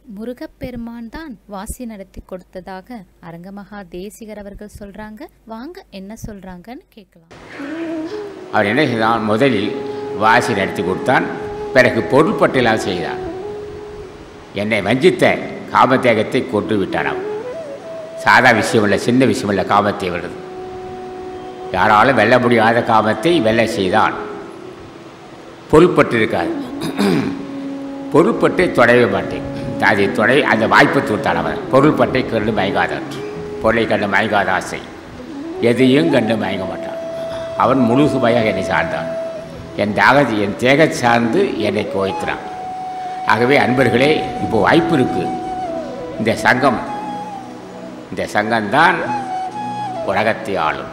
முருகப்பெருமான் தான் வாசி நடத்தி கொடுத்ததாக அரங்கமகா தேசிகர் அவர்கள் சொல்றாங்க வாங்க என்ன சொல்றாங்கன்னு கேட்கலாம் அவர் என்ன செய்தான் முதலில் வாசி நடத்தி கொடுத்தான் பிறகு பொருள்பட்டியலாக செய்தான் என்னை வஞ்சித்த காமத்தேகத்தை கொன்று விட்டான் அவன் சாதா விஷயமில்லை சின்ன விஷயமில்லை காமத்தை வருது யாராலும் வெல்ல முடியாத காமத்தை வெல்ல செய்தான் பொருள்பட்டு இருக்காது பொருள்பட்டை தொடவே மாட்டேன் அதை தொடை அந்த வாய்ப்பை கொடுத்தான் அவன் பொருள்பட்டை கண்டு மயங்காதான் பொருளை கண்டு மயங்காத ஆசை எதையும் கண்டு மயங்க மாட்டான் அவன் முழு சுமையாக என்னை சார்ந்தான் என் தாக என் தேக சார்ந்து என்னை கோய்த்தான் ஆகவே அன்பர்களே இப்போ வாய்ப்பு இருக்கு இந்த சங்கம் இந்த சங்கம்தான் உலகத்தை ஆளும்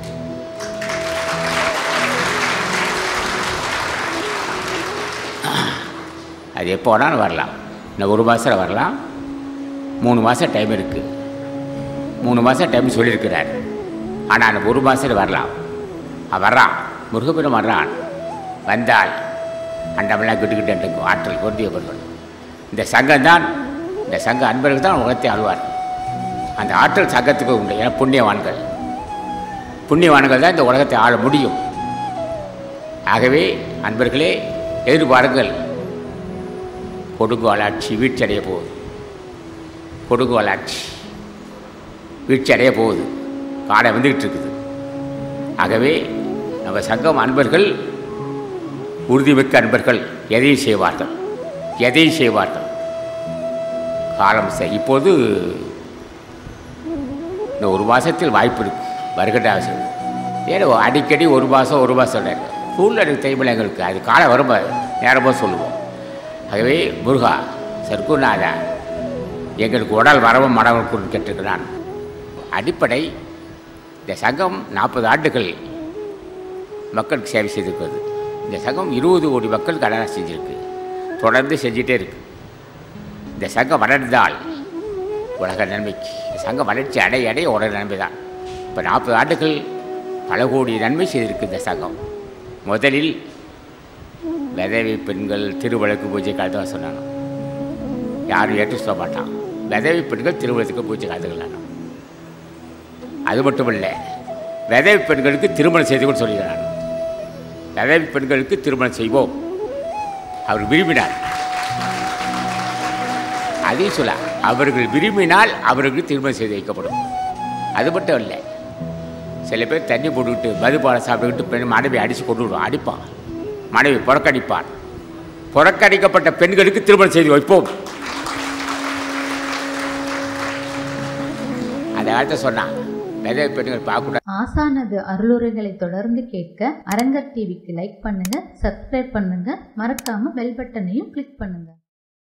அது எப்போ வேணாலும் வரலாம் இன்னும் ஒரு மாதத்தில் வரலாம் மூணு மாதம் டைம் இருக்குது மூணு மாதம் டைம் சொல்லியிருக்கிறார் ஆனால் அந்த ஒரு மாதத்தில் வரலாம் அவன் வர்றான் முருகபுரம் வர்றான் வந்தால் அண்டமெல்லாம் கிட்டுக்கிட்டு இருக்கும் ஆற்றல் பொருந்தியவர்கள் இந்த சங்கம் தான் இந்த சங்க அன்பர்கள் தான் உலகத்தை ஆழ்வார் அந்த ஆற்றல் சங்கத்துக்கு உண்டு ஏன்னா புண்ணியவான்கள் புண்ணியவான்கள் தான் இந்த உலகத்தை ஆள முடியும் ஆகவே அன்பர்களே எதிர்பாருங்கள் கொடுங்கோலாட்சி வீழ்ச்சியடைய போகுது கொடுங்கோலாட்சி வீழ்ச்சியடைய போகுது காடை வந்துக்கிட்டு இருக்குது ஆகவே நம்ம சங்கம் அன்பர்கள் உறுதிமிக்க அன்பர்கள் எதையும் செய்வார்கள் எதையும் செய்வார்கள் காலம் செய் இப்போது இந்த ஒரு மாதத்தில் வாய்ப்பு இருக்கு வருகின்ற அவசியம் ஏன்னா அடிக்கடி ஒரு மாதம் ஒரு மாதம் ஸ்கூலில் எனக்கு தைமில் எங்களுக்கு அது காலம் வரும்போது நேரமாக சொல்லுவோம் ஆகவே முருகா சர்க்குநாதா எங்களுக்கு உடல் வரவும் மடவர்கள் கேட்டிருக்கிறான் அடிப்படை இந்த சங்கம் நாற்பது ஆண்டுகள் மக்களுக்கு சேவை செய்திருக்கிறது இந்த சங்கம் இருபது கோடி மக்களுக்கு அடையாளம் செஞ்சுருக்கு தொடர்ந்து செஞ்சிட்டே இருக்கு இந்த சங்கம் வளர்ந்தால் உலக நன்மைக்கு இந்த சங்கம் வளர்ச்சி அடைய அடைய உலக நன்மை தான் இப்போ நாற்பது ஆண்டுகள் பல கோடி நன்மை செய்திருக்கு இந்த சங்கம் முதலில் விதவை பெண்கள் திருவிளக்கு பூஜை கலந்து சொன்னாங்க யாரும் ஏற்று சொல்ல மாட்டான் விதவை பெண்கள் திருவிழத்துக்கு பூஜை கலந்துக்கலாம் அது மட்டும் இல்லை விதவை பெண்களுக்கு திருமணம் செய்து கூட சொல்லிக்கிறான் விதவை பெண்களுக்கு திருமணம் செய்வோம் அவர் விரும்பினார் அதையும் சொல்ல அவர்கள் விரும்பினால் அவர்களுக்கு திருமணம் செய்து வைக்கப்படும் அது மட்டும் இல்லை சில பேர் தண்ணி போட்டுக்கிட்டு மதுபானம் சாப்பிட்டுக்கிட்டு பெண் மனைவி அடித்து கொண்டு விடுவான் அடிப்பான் மனைவி புறக்கணிப்பான் புறக்கணிக்கப்பட்ட பெண்களுக்கு திருமணம் செய்து வைப்போம் அந்த காலத்தை சொன்னான் விதவை பெண்கள் பார்க்கக்கூடாது ஆசானது அருளுரைகளை தொடர்ந்து கேட்க அரங்கர் டிவிக்கு லைக் பண்ணுங்க சப்ஸ்கிரைப் பண்ணுங்க மறக்காம பெல் பட்டனையும் கிளிக் பண்ணுங்க